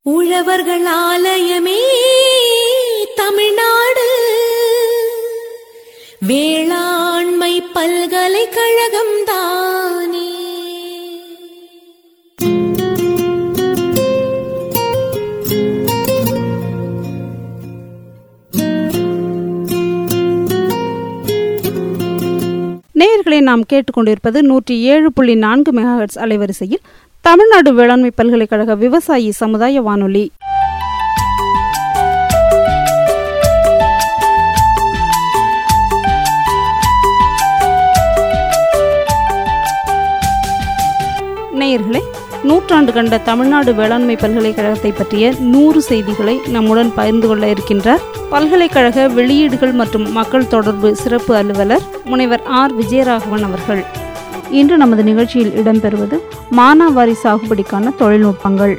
உழவர்கள் ஆலயமே தமிழ்நாடு வேளாண்மை பல்கலைக்கழகம் தானே நேயர்களை நாம் கேட்டுக்கொண்டிருப்பது நூற்றி ஏழு புள்ளி நான்கு மெகாஹெட்ஸ் அலைவரிசையில் தமிழ்நாடு வேளாண்மை பல்கலைக்கழக விவசாயி சமுதாய வானொலி நேயர்களே நூற்றாண்டு கண்ட தமிழ்நாடு வேளாண்மை பல்கலைக்கழகத்தை பற்றிய நூறு செய்திகளை நம்முடன் பகிர்ந்து கொள்ள இருக்கின்றார் பல்கலைக்கழக வெளியீடுகள் மற்றும் மக்கள் தொடர்பு சிறப்பு அலுவலர் முனைவர் ஆர் விஜயராகவன் அவர்கள் இன்று நமது நிகழ்ச்சியில் இடம்பெறுவது மானாவாரி சாகுபடிக்கான தொழில்நுட்பங்கள்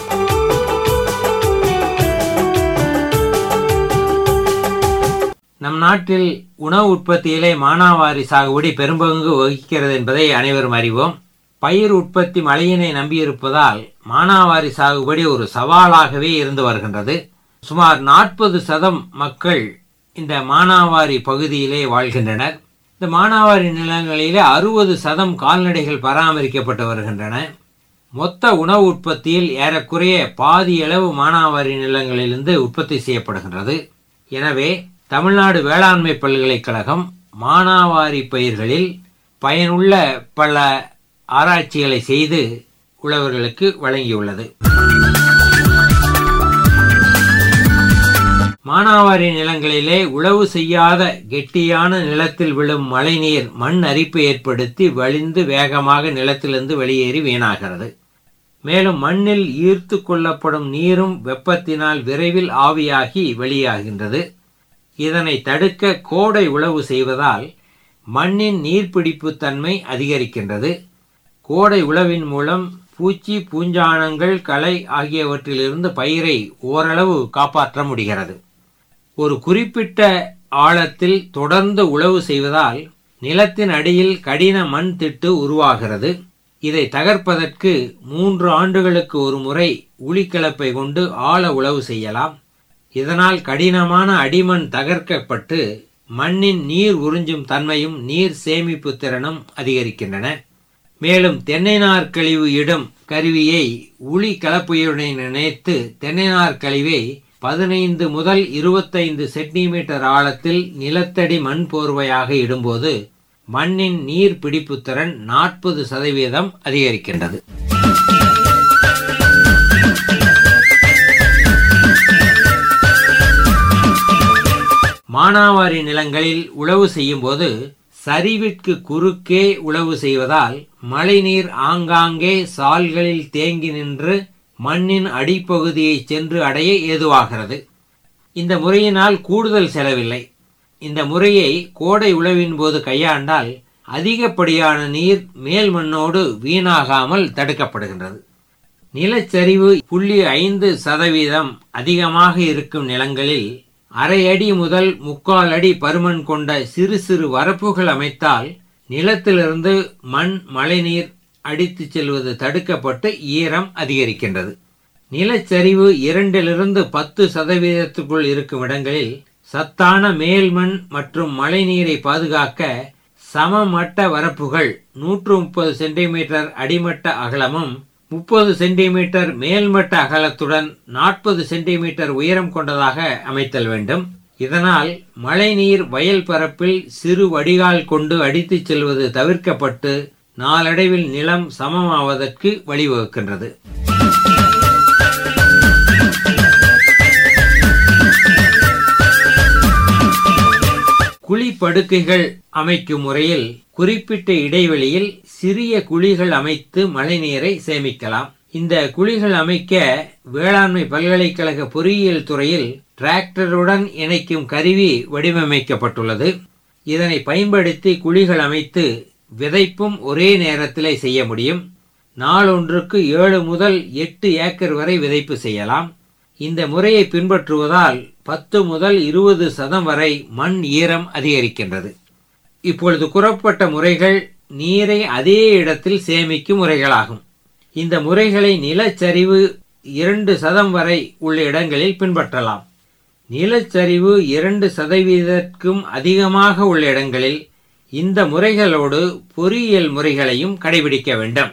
நம் நாட்டில் உணவு உற்பத்தியிலே மானாவாரி சாகுபடி பெரும்பங்கு வகிக்கிறது என்பதை அனைவரும் அறிவோம் பயிர் உற்பத்தி மழையினை நம்பியிருப்பதால் மானாவாரி சாகுபடி ஒரு சவாலாகவே இருந்து வருகின்றது சுமார் நாற்பது சதம் மக்கள் இந்த மானாவாரி பகுதியிலே வாழ்கின்றனர் இந்த மானாவாரி நிலங்களிலே அறுபது சதம் கால்நடைகள் பராமரிக்கப்பட்டு வருகின்றன மொத்த உணவு உற்பத்தியில் ஏறக்குறைய பாதி அளவு மானாவாரி நிலங்களிலிருந்து உற்பத்தி செய்யப்படுகின்றது எனவே தமிழ்நாடு வேளாண்மை பல்கலைக்கழகம் மானாவாரி பயிர்களில் பயனுள்ள பல ஆராய்ச்சிகளை செய்து உழவர்களுக்கு வழங்கியுள்ளது மானாவாரி நிலங்களிலே உழவு செய்யாத கெட்டியான நிலத்தில் விழும் மழைநீர் மண் அரிப்பு ஏற்படுத்தி வழிந்து வேகமாக நிலத்திலிருந்து வெளியேறி வீணாகிறது மேலும் மண்ணில் ஈர்த்து கொள்ளப்படும் நீரும் வெப்பத்தினால் விரைவில் ஆவியாகி வெளியாகின்றது இதனை தடுக்க கோடை உழவு செய்வதால் மண்ணின் நீர்பிடிப்பு தன்மை அதிகரிக்கின்றது கோடை உழவின் மூலம் பூச்சி பூஞ்சானங்கள் களை ஆகியவற்றிலிருந்து பயிரை ஓரளவு காப்பாற்ற முடிகிறது ஒரு குறிப்பிட்ட ஆழத்தில் தொடர்ந்து உழவு செய்வதால் நிலத்தின் அடியில் கடின மண் திட்டு உருவாகிறது இதை தகர்ப்பதற்கு மூன்று ஆண்டுகளுக்கு ஒரு முறை உளிக்கலப்பை கொண்டு ஆழ உழவு செய்யலாம் இதனால் கடினமான அடிமண் தகர்க்கப்பட்டு மண்ணின் நீர் உறிஞ்சும் தன்மையும் நீர் சேமிப்பு திறனும் அதிகரிக்கின்றன மேலும் தென்னை நார் கழிவு இடும் கருவியை உளி கலப்பையுடன் இணைத்து தென்னை நார் கழிவை பதினைந்து முதல் இருபத்தைந்து சென்டிமீட்டர் ஆழத்தில் நிலத்தடி மண் போர்வையாக இடும்போது மண்ணின் நீர் பிடிப்பு திறன் நாற்பது சதவீதம் அதிகரிக்கின்றது மானாவாரி நிலங்களில் உழவு செய்யும் போது சரிவிற்கு குறுக்கே உழவு செய்வதால் மழைநீர் ஆங்காங்கே சால்களில் தேங்கி நின்று மண்ணின் அடிப்பகுதியை சென்று அடைய ஏதுவாகிறது இந்த முறையினால் கூடுதல் செலவில்லை இந்த முறையை கோடை உழவின் போது கையாண்டால் அதிகப்படியான நீர் மேல் மண்ணோடு வீணாகாமல் தடுக்கப்படுகின்றது நிலச்சரிவு புள்ளி ஐந்து சதவீதம் அதிகமாக இருக்கும் நிலங்களில் அரை அடி முதல் முக்கால் அடி பருமன் கொண்ட சிறு சிறு வரப்புகள் அமைத்தால் நிலத்திலிருந்து மண் மழைநீர் அடித்துச் செல்வது தடுக்கப்பட்டு ஈரம் அதிகரிக்கின்றது நிலச்சரிவு இரண்டிலிருந்து பத்து சதவீதத்துக்குள் இருக்கும் இடங்களில் சத்தான மேல்மண் மற்றும் மழைநீரை பாதுகாக்க சமமட்ட வரப்புகள் நூற்று முப்பது சென்டிமீட்டர் அடிமட்ட அகலமும் முப்பது சென்டிமீட்டர் மேல்மட்ட அகலத்துடன் நாற்பது சென்டிமீட்டர் உயரம் கொண்டதாக அமைத்தல் வேண்டும் இதனால் மழைநீர் வயல் பரப்பில் சிறு வடிகால் கொண்டு அடித்துச் செல்வது தவிர்க்கப்பட்டு நாளடைவில் நிலம் சமமாவதற்கு வழிவகுக்கின்றது குழி படுக்கைகள் அமைக்கும் முறையில் குறிப்பிட்ட இடைவெளியில் சிறிய குழிகள் அமைத்து மழைநீரை சேமிக்கலாம் இந்த குழிகள் அமைக்க வேளாண்மை பல்கலைக்கழக பொறியியல் துறையில் டிராக்டருடன் இணைக்கும் கருவி வடிவமைக்கப்பட்டுள்ளது இதனை பயன்படுத்தி குழிகள் அமைத்து விதைப்பும் ஒரே நேரத்திலே செய்ய முடியும் நாளொன்றுக்கு ஏழு முதல் எட்டு ஏக்கர் வரை விதைப்பு செய்யலாம் இந்த முறையை பின்பற்றுவதால் பத்து முதல் இருபது சதம் வரை மண் ஈரம் அதிகரிக்கின்றது இப்பொழுது கூறப்பட்ட முறைகள் நீரை அதே இடத்தில் சேமிக்கும் முறைகளாகும் இந்த முறைகளை நிலச்சரிவு இரண்டு சதம் வரை உள்ள இடங்களில் பின்பற்றலாம் நிலச்சரிவு இரண்டு சதவீதத்திற்கும் அதிகமாக உள்ள இடங்களில் இந்த முறைகளோடு பொறியியல் முறைகளையும் கடைபிடிக்க வேண்டும்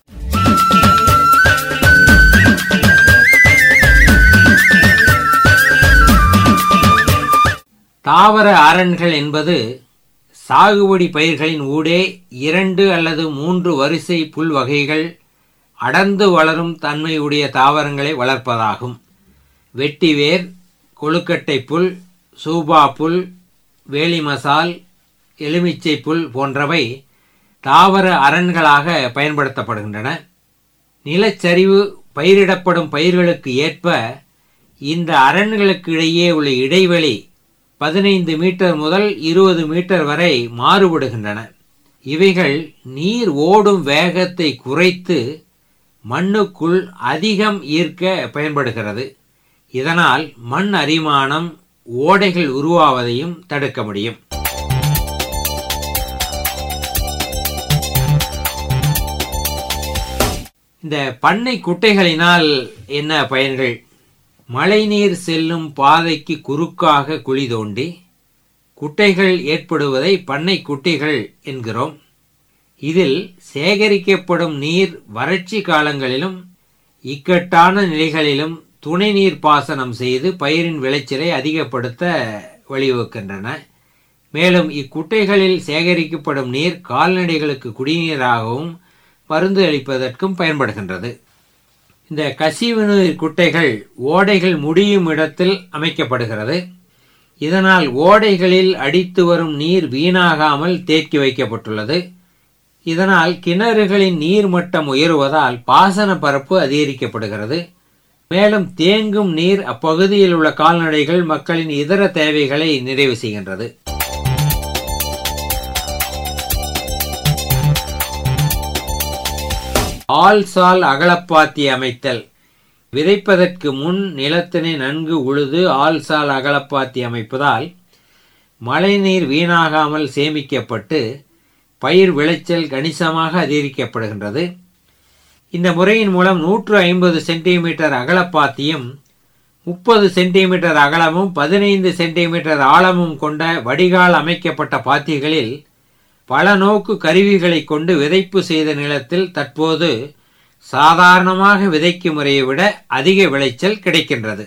தாவர அரண்கள் என்பது சாகுபடி பயிர்களின் ஊடே இரண்டு அல்லது மூன்று வரிசை புல் வகைகள் அடர்ந்து வளரும் தன்மையுடைய தாவரங்களை வளர்ப்பதாகும் வெட்டிவேர் கொழுக்கட்டை புல் சூபா புல் வேலி மசால் எலுமிச்சை புல் போன்றவை தாவர அரண்களாக பயன்படுத்தப்படுகின்றன நிலச்சரிவு பயிரிடப்படும் பயிர்களுக்கு ஏற்ப இந்த அரண்களுக்கு இடையே உள்ள இடைவெளி பதினைந்து மீட்டர் முதல் இருபது மீட்டர் வரை மாறுபடுகின்றன இவைகள் நீர் ஓடும் வேகத்தை குறைத்து மண்ணுக்குள் அதிகம் ஈர்க்க பயன்படுகிறது இதனால் மண் அரிமானம் ஓடைகள் உருவாவதையும் தடுக்க முடியும் இந்த பண்ணை குட்டைகளினால் என்ன பயன்கள் மழைநீர் செல்லும் பாதைக்கு குறுக்காக குழி தோண்டி குட்டைகள் ஏற்படுவதை பண்ணை குட்டைகள் என்கிறோம் இதில் சேகரிக்கப்படும் நீர் வறட்சி காலங்களிலும் இக்கட்டான நிலைகளிலும் துணை நீர் பாசனம் செய்து பயிரின் விளைச்சலை அதிகப்படுத்த வழிவகுக்கின்றன மேலும் இக்குட்டைகளில் சேகரிக்கப்படும் நீர் கால்நடைகளுக்கு குடிநீராகவும் மருந்து அளிப்பதற்கும் பயன்படுகின்றது இந்த கசிவு நீர் குட்டைகள் ஓடைகள் முடியும் இடத்தில் அமைக்கப்படுகிறது இதனால் ஓடைகளில் அடித்து வரும் நீர் வீணாகாமல் தேக்கி வைக்கப்பட்டுள்ளது இதனால் கிணறுகளின் நீர் மட்டம் உயருவதால் பாசன பரப்பு அதிகரிக்கப்படுகிறது மேலும் தேங்கும் நீர் அப்பகுதியில் உள்ள கால்நடைகள் மக்களின் இதர தேவைகளை நிறைவு செய்கின்றது ஆல்சால் அகலப்பாத்தி அமைத்தல் விதைப்பதற்கு முன் நிலத்தினை நன்கு உழுது ஆல்சால் அகலப்பாத்தி அமைப்பதால் மழைநீர் வீணாகாமல் சேமிக்கப்பட்டு பயிர் விளைச்சல் கணிசமாக அதிகரிக்கப்படுகின்றது இந்த முறையின் மூலம் நூற்று ஐம்பது சென்டிமீட்டர் அகலப்பாத்தியும் முப்பது சென்டிமீட்டர் அகலமும் பதினைந்து சென்டிமீட்டர் ஆழமும் கொண்ட வடிகால் அமைக்கப்பட்ட பாத்திகளில் பல நோக்கு கருவிகளை கொண்டு விதைப்பு செய்த நிலத்தில் தற்போது சாதாரணமாக விதைக்கும் முறையை விட அதிக விளைச்சல் கிடைக்கின்றது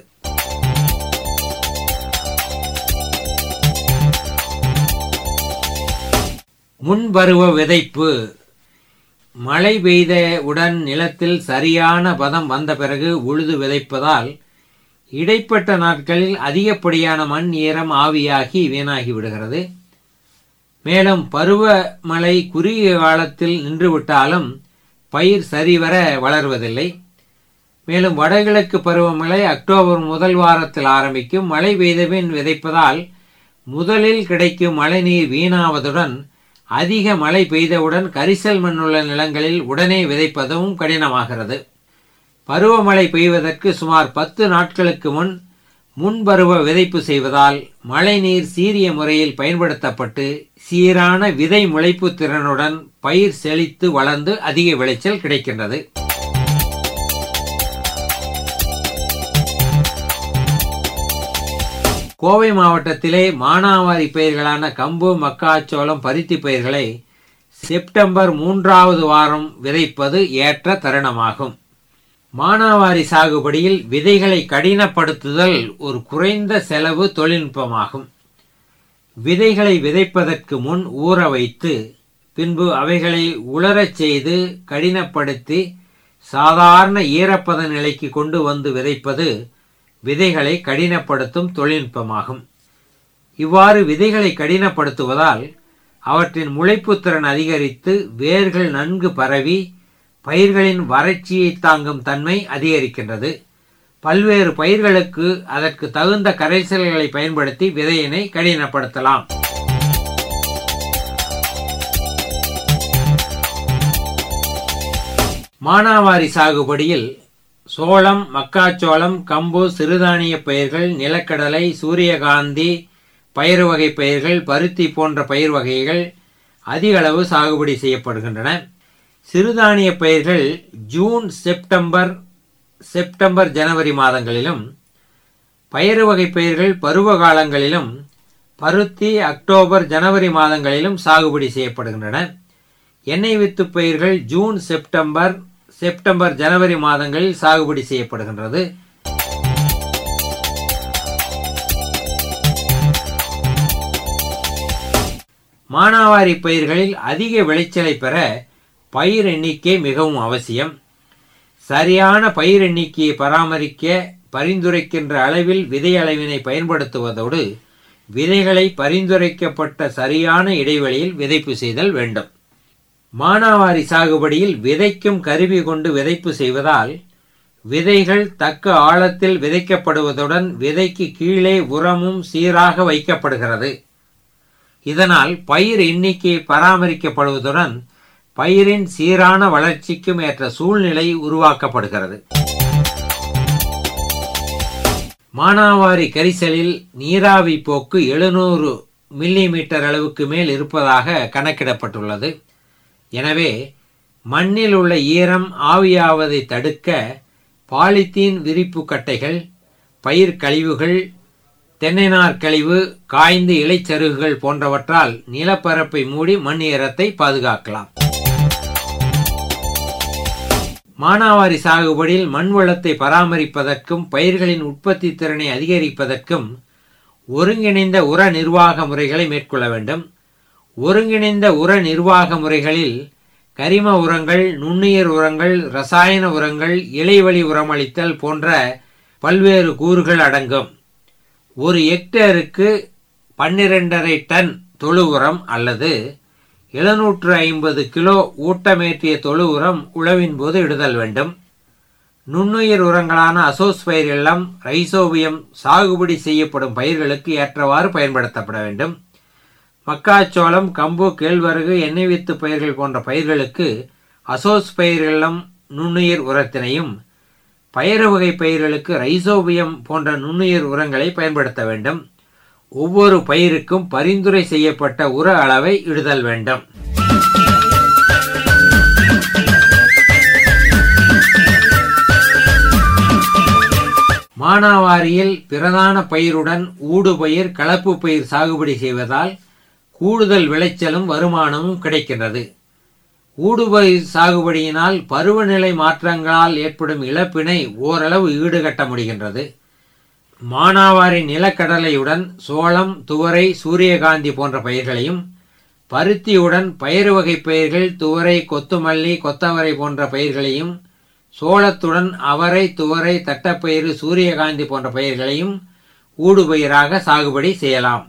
முன்பருவ விதைப்பு மழை பெய்த உடன் நிலத்தில் சரியான பதம் வந்த பிறகு உழுது விதைப்பதால் இடைப்பட்ட நாட்களில் அதிகப்படியான மண் ஈரம் ஆவியாகி வீணாகி விடுகிறது மேலும் பருவமழை குறுகிய காலத்தில் நின்றுவிட்டாலும் பயிர் சரிவர வளர்வதில்லை மேலும் வடகிழக்கு பருவமழை அக்டோபர் முதல் வாரத்தில் ஆரம்பிக்கும் மழை பெய்தபின் விதைப்பதால் முதலில் கிடைக்கும் மழைநீர் வீணாவதுடன் அதிக மழை பெய்தவுடன் கரிசல் மண்ணுள்ள நிலங்களில் உடனே விதைப்பதும் கடினமாகிறது பருவமழை பெய்வதற்கு சுமார் பத்து நாட்களுக்கு முன் முன்பருவ விதைப்பு செய்வதால் மழைநீர் சீரிய முறையில் பயன்படுத்தப்பட்டு சீரான விதை முளைப்பு திறனுடன் பயிர் செழித்து வளர்ந்து அதிக விளைச்சல் கிடைக்கின்றது கோவை மாவட்டத்திலே மானாவாரி பயிர்களான கம்பு மக்காச்சோளம் பருத்தி பயிர்களை செப்டம்பர் மூன்றாவது வாரம் விதைப்பது ஏற்ற தருணமாகும் மானாவாரி சாகுபடியில் விதைகளை கடினப்படுத்துதல் ஒரு குறைந்த செலவு தொழில்நுட்பமாகும் விதைகளை விதைப்பதற்கு முன் ஊற வைத்து பின்பு அவைகளை உலரச் செய்து கடினப்படுத்தி சாதாரண ஈரப்பத நிலைக்கு கொண்டு வந்து விதைப்பது விதைகளை கடினப்படுத்தும் தொழில்நுட்பமாகும் இவ்வாறு விதைகளை கடினப்படுத்துவதால் அவற்றின் முளைப்புத் திறன் அதிகரித்து வேர்கள் நன்கு பரவி பயிர்களின் வறட்சியை தாங்கும் தன்மை அதிகரிக்கின்றது பல்வேறு பயிர்களுக்கு அதற்கு தகுந்த கரைசல்களை பயன்படுத்தி விதையினை கடினப்படுத்தலாம் மானாவாரி சாகுபடியில் சோளம் மக்காச்சோளம் கம்பு சிறுதானிய பயிர்கள் நிலக்கடலை சூரியகாந்தி பயிர் வகை பயிர்கள் பருத்தி போன்ற பயிர் வகைகள் அதிக அளவு சாகுபடி செய்யப்படுகின்றன சிறுதானிய பயிர்கள் ஜூன் செப்டம்பர் செப்டம்பர் ஜனவரி மாதங்களிலும் பயறு வகை பயிர்கள் பருவ காலங்களிலும் பருத்தி அக்டோபர் ஜனவரி மாதங்களிலும் சாகுபடி செய்யப்படுகின்றன எண்ணெய் வித்து பயிர்கள் ஜூன் செப்டம்பர் செப்டம்பர் ஜனவரி மாதங்களில் சாகுபடி செய்யப்படுகின்றது மானாவாரி பயிர்களில் அதிக விளைச்சலை பெற பயிர் எண்ணிக்கை மிகவும் அவசியம் சரியான பயிர் எண்ணிக்கையை பராமரிக்க பரிந்துரைக்கின்ற அளவில் விதை அளவினை பயன்படுத்துவதோடு விதைகளை பரிந்துரைக்கப்பட்ட சரியான இடைவெளியில் விதைப்பு செய்தல் வேண்டும் மானாவாரி சாகுபடியில் விதைக்கும் கருவி கொண்டு விதைப்பு செய்வதால் விதைகள் தக்க ஆழத்தில் விதைக்கப்படுவதுடன் விதைக்கு கீழே உரமும் சீராக வைக்கப்படுகிறது இதனால் பயிர் எண்ணிக்கை பராமரிக்கப்படுவதுடன் பயிரின் சீரான வளர்ச்சிக்கும் ஏற்ற சூழ்நிலை உருவாக்கப்படுகிறது மானாவாரி கரிசலில் நீராவி போக்கு எழுநூறு மில்லி மீட்டர் அளவுக்கு மேல் இருப்பதாக கணக்கிடப்பட்டுள்ளது எனவே மண்ணில் உள்ள ஈரம் ஆவியாவதை தடுக்க பாலித்தீன் விரிப்பு கட்டைகள் பயிர் கழிவுகள் தென்னை நார் கழிவு காய்ந்து இலைச்சருகுகள் போன்றவற்றால் நிலப்பரப்பை மூடி மண் ஈரத்தை பாதுகாக்கலாம் மானாவாரி சாகுபடியில் மண் வளத்தை பராமரிப்பதற்கும் பயிர்களின் உற்பத்தி திறனை அதிகரிப்பதற்கும் ஒருங்கிணைந்த உர நிர்வாக முறைகளை மேற்கொள்ள வேண்டும் ஒருங்கிணைந்த உர நிர்வாக முறைகளில் கரிம உரங்கள் நுண்ணுயிர் உரங்கள் ரசாயன உரங்கள் இலைவழி உரமளித்தல் போன்ற பல்வேறு கூறுகள் அடங்கும் ஒரு ஹெக்டேருக்கு பன்னிரெண்டரை டன் தொழு உரம் அல்லது எழுநூற்று ஐம்பது கிலோ ஊட்டமேற்றிய தொழு உரம் உழவின் போது இடுதல் வேண்டும் நுண்ணுயிர் உரங்களான அசோஸ்பைரில்லம் ரைசோபியம் சாகுபடி செய்யப்படும் பயிர்களுக்கு ஏற்றவாறு பயன்படுத்தப்பட வேண்டும் மக்காச்சோளம் கம்பு கேழ்வரகு எண்ணெய் வித்து பயிர்கள் போன்ற பயிர்களுக்கு அசோஸ்பைரில்லம் நுண்ணுயிர் உரத்தினையும் பயறு வகை பயிர்களுக்கு ரைசோபியம் போன்ற நுண்ணுயிர் உரங்களை பயன்படுத்த வேண்டும் ஒவ்வொரு பயிருக்கும் பரிந்துரை செய்யப்பட்ட உர அளவை இடுதல் வேண்டும் மானாவாரியில் பிரதான பயிருடன் ஊடுபயிர் கலப்பு பயிர் சாகுபடி செய்வதால் கூடுதல் விளைச்சலும் வருமானமும் கிடைக்கின்றது ஊடுபயிர் சாகுபடியினால் பருவநிலை மாற்றங்களால் ஏற்படும் இழப்பினை ஓரளவு ஈடுகட்ட முடிகின்றது மானாவாரி நிலக்கடலையுடன் சோளம் துவரை சூரியகாந்தி போன்ற பயிர்களையும் பருத்தியுடன் பயிறு வகை பயிர்கள் துவரை கொத்துமல்லி கொத்தவரை போன்ற பயிர்களையும் சோளத்துடன் அவரை துவரை தட்டப்பயிறு சூரியகாந்தி போன்ற பயிர்களையும் ஊடுபயிராக சாகுபடி செய்யலாம்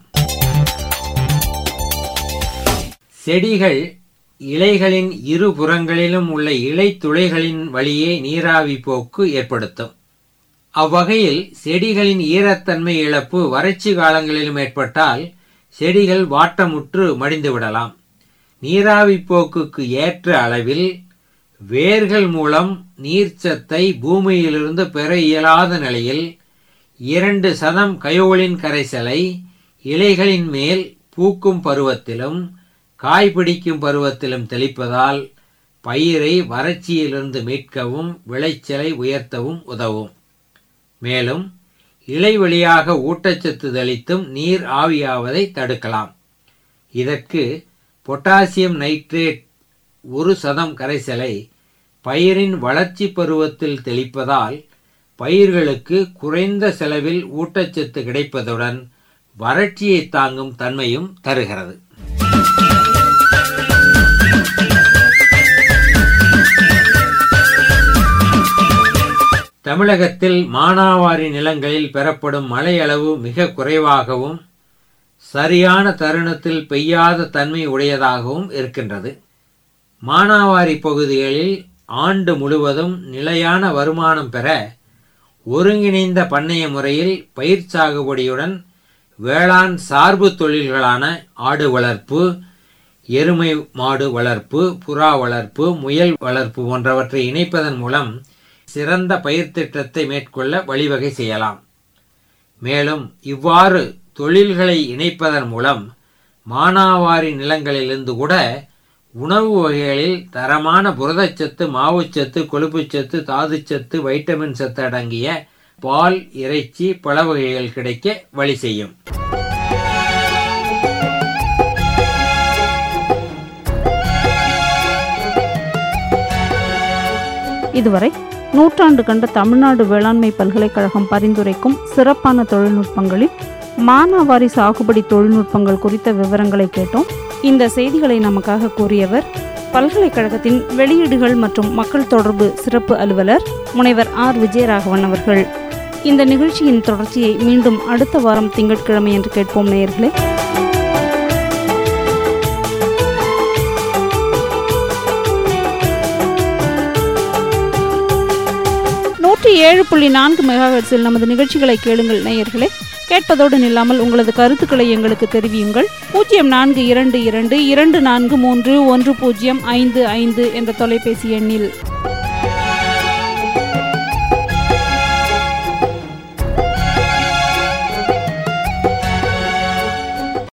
செடிகள் இலைகளின் இரு புறங்களிலும் உள்ள இலை துளைகளின் வழியே நீராவி போக்கு ஏற்படுத்தும் அவ்வகையில் செடிகளின் ஈரத்தன்மை இழப்பு வறட்சி காலங்களிலும் ஏற்பட்டால் செடிகள் வாட்டமுற்று மடிந்து விடலாம் நீராவி போக்குக்கு ஏற்ற அளவில் வேர்கள் மூலம் நீர்ச்சத்தை பூமியிலிருந்து பெற இயலாத நிலையில் இரண்டு சதம் கயோலின் கரைசலை இலைகளின் மேல் பூக்கும் பருவத்திலும் காய் பிடிக்கும் பருவத்திலும் தெளிப்பதால் பயிரை வறட்சியிலிருந்து மீட்கவும் விளைச்சலை உயர்த்தவும் உதவும் மேலும் இலை வழியாக ஊட்டச்சத்து தெளித்தும் நீர் ஆவியாவதை தடுக்கலாம் இதற்கு பொட்டாசியம் நைட்ரேட் ஒரு சதம் கரைசலை பயிரின் வளர்ச்சி பருவத்தில் தெளிப்பதால் பயிர்களுக்கு குறைந்த செலவில் ஊட்டச்சத்து கிடைப்பதுடன் வறட்சியை தாங்கும் தன்மையும் தருகிறது தமிழகத்தில் மானாவாரி நிலங்களில் பெறப்படும் மழை அளவு மிக குறைவாகவும் சரியான தருணத்தில் பெய்யாத தன்மை உடையதாகவும் இருக்கின்றது மானாவாரி பகுதிகளில் ஆண்டு முழுவதும் நிலையான வருமானம் பெற ஒருங்கிணைந்த பண்ணைய முறையில் பயிர் சாகுபடியுடன் வேளாண் சார்பு தொழில்களான ஆடு வளர்ப்பு எருமை மாடு வளர்ப்பு புறா வளர்ப்பு முயல் வளர்ப்பு போன்றவற்றை இணைப்பதன் மூலம் சிறந்த பயிர் திட்டத்தை மேற்கொள்ள வழிவகை செய்யலாம் மேலும் இவ்வாறு தொழில்களை இணைப்பதன் மூலம் மானாவாரி நிலங்களிலிருந்து கூட உணவு வகைகளில் தரமான புரதச்சத்து மாவுச்சத்து கொழுப்புச்சத்து தாதுச்சத்து வைட்டமின் சத்து அடங்கிய பால் இறைச்சி பழ வகைகள் கிடைக்க வழி செய்யும் இதுவரை நூற்றாண்டு கண்ட தமிழ்நாடு வேளாண்மை பல்கலைக்கழகம் பரிந்துரைக்கும் சிறப்பான தொழில்நுட்பங்களில் மானாவாரி சாகுபடி தொழில்நுட்பங்கள் குறித்த விவரங்களை கேட்டோம் இந்த செய்திகளை நமக்காக கூறியவர் பல்கலைக்கழகத்தின் வெளியீடுகள் மற்றும் மக்கள் தொடர்பு சிறப்பு அலுவலர் முனைவர் ஆர் விஜயராகவன் அவர்கள் இந்த நிகழ்ச்சியின் தொடர்ச்சியை மீண்டும் அடுத்த வாரம் திங்கட்கிழமை என்று கேட்போம் நேயர்களே நூற்றி ஏழு புள்ளி நான்கு மெகாஹெட்ஸில் நமது நிகழ்ச்சிகளை கேளுங்கள் நேயர்களே கேட்பதோடு நில்லாமல் உங்களது கருத்துக்களை எங்களுக்கு தெரிவியுங்கள் பூஜ்ஜியம் நான்கு இரண்டு இரண்டு இரண்டு நான்கு மூன்று ஒன்று பூஜ்ஜியம் ஐந்து ஐந்து என்ற தொலைபேசி எண்ணில்